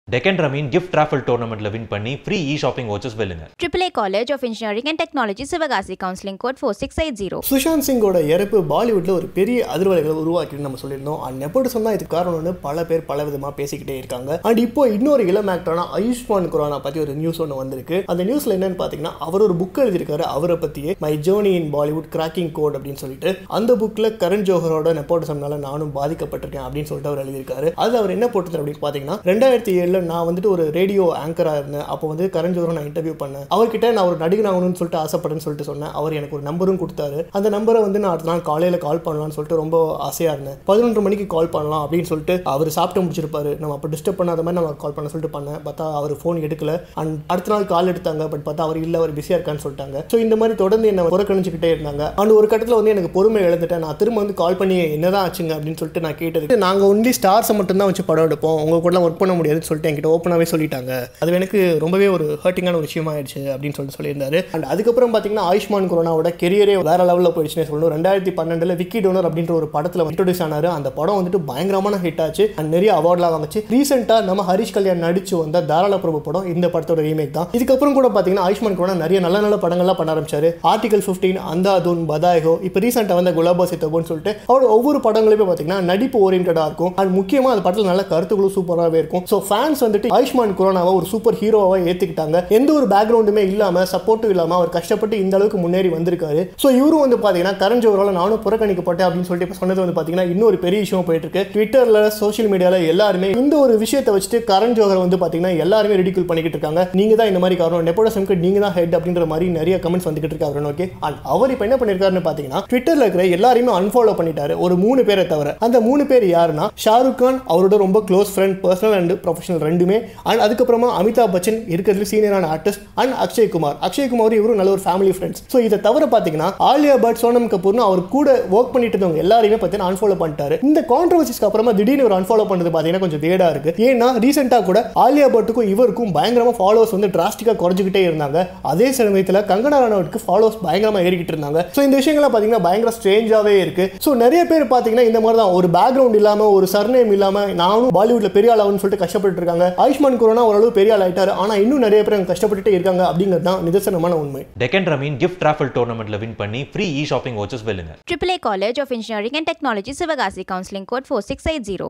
டெக்கன் ரமீன் gift raffle டோர்னமெண்ட்ல win பண்ணி ஃப்ரீ இ ஷாப்பிங் வாச்சஸ் வெல்லுங்க AAA College of Engineering and Technology, Sivagasi, counseling code 4680. Sushant சிங்கோட இறப்பு பாலிவுட்ல ஒரு பெரிய அதிர்வலைகளை உருவாக்கின்னு நம்ம சொல்லியிருந்தோம் அண்ட் நெப்போட்டிசம் தான் இதுக்கு காரணம்னு பல பேர் பல விதமா பேசிக்கிட்டே இருக்காங்க அண்ட் இப்போ இன்னொரு இளம் ஆக்டரான ஆயுஷ்மான் குரானா பத்தி ஒரு நியூஸ் ஒன்று வந்திருக்கு அந்த நியூஸ்ல என்னன்னு பாத்தீங்கன்னா அவர் ஒரு புக் எழுதியிருக்காரு அவரை பத்தியே my journey in Bollywood cracking code அப்படின்னு சொல்லிட்டு அந்த புக்ல கரண் ஜோஹரோட நெப்போட்டிசம்னால நானும் பாதிக்கப்பட்டிருக்கேன் அப்படின்னு சொல்லிட்டு அவர் எழுதியிருக்காரு அது அவர் என்ன போட்டிருந்தார் அப்படின்னு பாத்தீங்கன்னா ரெண்டாயிரத்தி ஏழுல நான் வந்துட்டு ஒரு ரேடியோ ஆங்கரா இருந்தேன் அப்போ வந்து கரண் ஜோஹரை நான் இன்டர்வியூ பண்ணேன் அவர்கிட்ட நான் ஒரு நடிகர் ஆகணும்னு சொல்லிட்டு ஆசைப்படுறேன்னு சொல்லிட்டு சொன்னேன் அவர் எனக்கு ஒரு நம்பரும் கொடுத்தாரு அந்த நம்பரை வந்து நான் அடுத்த நாள் காலையில கால் பண்ணலாம்னு சொல்லிட்டு ரொம்ப ஆசையா இருந்தேன் பதினொன்று மணிக்கு கால் பண்ணலாம் அப்படின்னு சொல்லிட்டு அவர் சாப்பிட்டு முடிச்சிருப்பாரு நம்ம அப்போ டிஸ்டர்ப் பண்ணாத மாதிரி நம்ம கால் பண்ண சொல்லிட்டு பண்ணேன் பார்த்தா அவர் ஃபோன் எடுக்கல அண்ட் அடுத்த நாள் கால் எடுத்தாங்க பட் பார்த்தா அவர் இல்லை அவர் பிஸியாக இருக்கான்னு சொல்லிட்டாங்க ஸோ இந்த மாதிரி தொடர்ந்து என்ன புறக்கணிச்சுக்கிட்டே இருந்தாங்க அண்ட் ஒரு கட்டத்தில் வந்து எனக்கு பொறுமை இழந்துட்டேன் நான் திரும்ப வந்து கால் பண்ணி என்னதான் ஆச்சுங்க அப்படின்னு சொல்லிட்டு நான் கேட்டது நாங்கள் ஒன்லி ஸ்டார்ஸை மட்டும் தான் வச்சு படம் எடுப்போம் உங்க கூட ஒர்க் பண்ண முடியாதுன்னு சொல்லிட்டு என்கிட்ட ஓப்பனாகவே சொல்லிட்டாங்க அது எனக்கு ரொம்பவே ஒரு ஹர்ட்டிங்கான ஒரு விஷயமா ஆயிடுச்சு அப்படின்னு சொல்லிட்டு சொல்லியிருந்தாரு அண்ட் அதுக்கப்புறம் பார்த்தீங்கன்னா ஆயுஷ்மான் குரோனாவோட கெரியரே வேற லெவலில் போயிடுச்சுன்னு சொல்லணும் ரெண்டாயிரத்தி பன்னெண்டுல விக்கி டோனர் அப்படின்ற ஒரு படத்தில் இன்ட்ரோடியூஸ் ஆனாரு அந்த படம் வந்துட்டு பயங்கரமான ஹிட் ஆச்சு அண்ட் நிறைய அவார்ட்லாம் வாங்குச்சு ரீசெண்டாக நம்ம ஹரிஷ் கல்யாண் நடிச்சு வந்த தாராள பிரபு படம் இந்த படத்தோட ரீமேக் தான் இதுக்கப்புறம் கூட பார்த்தீங்கன்னா ஆயுஷ்மான் குரோனா நிறைய நல்ல நல்ல படங்கள்லாம் பண்ண ஆரம்பிச்சாரு ஆர்டிகல் ஃபிஃப்டீன் அந்தாதுன் பதாயகோ இப்போ ரீசெண்டாக வந்த குலாபா சித்தபோன்னு சொல்லிட்டு அவரோட ஒவ்வொரு படங்களுமே பார்த்தீங்கன்னா நடிப்பு ஓரியன்டாக இருக்கும் அண்ட் முக்கியமாக அந்த படத்தில் நல்ல கருத்துக்களும் சூப்பராகவே இருக்கும் ஸோ ஃபேன்ஸ் வந்துட்டு ஆயுஷ்மான் குரோனாவை ஒரு சூப்பர் ஹீரோவாக ஏற்றுக்கிட்டாங்க எந்த ஒரு பேக்ரவுண்டுமே இல்லாமல் சப்போர்ட்டும் இல்லாமல் அவர் கஷ்டப்பட்டு இந்த அளவுக்கு முன்னேறி வந்திருக்காரு ஸோ இவரும் வந்து பார்த்தீங்கன்னா கரண் ஜோஹரால் நானும் புறக்கணிக்கப்பட்டேன் அப்படின்னு சொல்லிட்டு இப்போ சொன்னது வந்து பார்த்தீங்கன்னா இன்னொரு பெரிய விஷயம் போயிட்டு இருக்கு ட்விட்டரில் சோஷியல் மீடியாவில் எல்லாருமே இந்த ஒரு விஷயத்தை வச்சுட்டு கரண் ஜோஹர் வந்து பார்த்தீங்கன்னா எல்லாருமே ரெடியூல் பண்ணிக்கிட்டு இருக்காங்க நீங்க தான் இந்த மாதிரி காரணம் நெப்போடசம்க்கு நீங்க தான் ஹெட் அப்படின்ற மாதிரி நிறைய கமெண்ட்ஸ் வந்துகிட்டு இருக்கு அவர் ஓகே அண்ட் அவர் இப்போ என்ன பண்ணிருக்காருன்னு பார்த்தீங்கன்னா ட்விட்டரில் இருக்கிற எல்லாரையுமே அன்ஃபாலோ பண்ணிட்டாரு ஒரு மூணு பேரை தவிர அந்த மூணு பேர் யாருன்னா ஷாருக் கான் அவரோட ரொம்ப close friend personal and professional ரெண்டுமே அண்ட் அதுக்கப்புறமா அமிதாப் பச்சன் இருக்கிறதுல சீனியரான ஆர்டிஸ்ட் அண்ட் அக்ஷய் குமார் அக்ஷய் குமார் இவரும் நல்ல ஒரு ஃபேமிலி ஃப்ரெண்ட்ஸ் ஸோ இதை தவிர பார்த்தீங்கன்னா ஆலியா பட் சோனம் கபூர்னு அவர் கூட ஒர்க் பண்ணிட்டு இருந்தவங்க எல்லாரையுமே பார்த்தீங்கன்னா அன்ஃபாலோ பண்ணிட்டாரு இந்த கான்ட்ரவர்சிஸ்க்கு அப்புறமா திடீர்னு ஒரு அன்ஃபாலோ பண்ணது பார்த்தீங்கன்னா கொஞ்சம் வேடா இருக்கு ஏன்னா ரீசெண்டாக கூட ஆலியா பட்டுக்கும் இவருக்கும் பயங்கரமா ஃபாலோவர்ஸ் வந்து டிராஸ்டிக்காக குறைஞ்சிக்கிட்டே இருந்தாங்க அதே சமயத்தில் கங்கனா ரனவுட்க்கு ஃபாலோவர்ஸ் பயங்கரமா ஏறிக்கிட்டு இருந்தாங்க ஸோ இந்த விஷயங்கள்லாம் பார்த்தீங்கன்னா பயங்கர ஸ்ட்ரேஞ்சாவே இருக்கு ஸோ நிறைய பேர் பார்த்தீங்கன்னா இந்த மாதிரி தான் ஒரு பேக்ரவுண்ட் இல்லாம ஒரு சர்நேம் இல்லாம நானும் பாலிவுட்ல பெரிய ஆள் ஆகும்னு சொல்லிட்டு கஷ்டப்பட்டு இருக்காங்க ஆயுஷ்மான் குரோனா ஓரளவு பெரிய ஆள் ஆயிட்டாரு ஆனா இன்னும் நிறைய பேர் அங்க கஷ்டப்பட்டுட்டே இருக்காங்க அப்படிங்கிறது தான் நிதர்சனமான உண்மை டெக்கன் ரமீன் கிஃப்ட் ராஃபல் டோர்னமெண்ட்ல வின் பண்ணி ஃப்ரீ இ ஷாப்பிங் வாச்சஸ் வெல்லுங்க AAA College of Engineering and Technology, Sivagasi, counseling code 4680.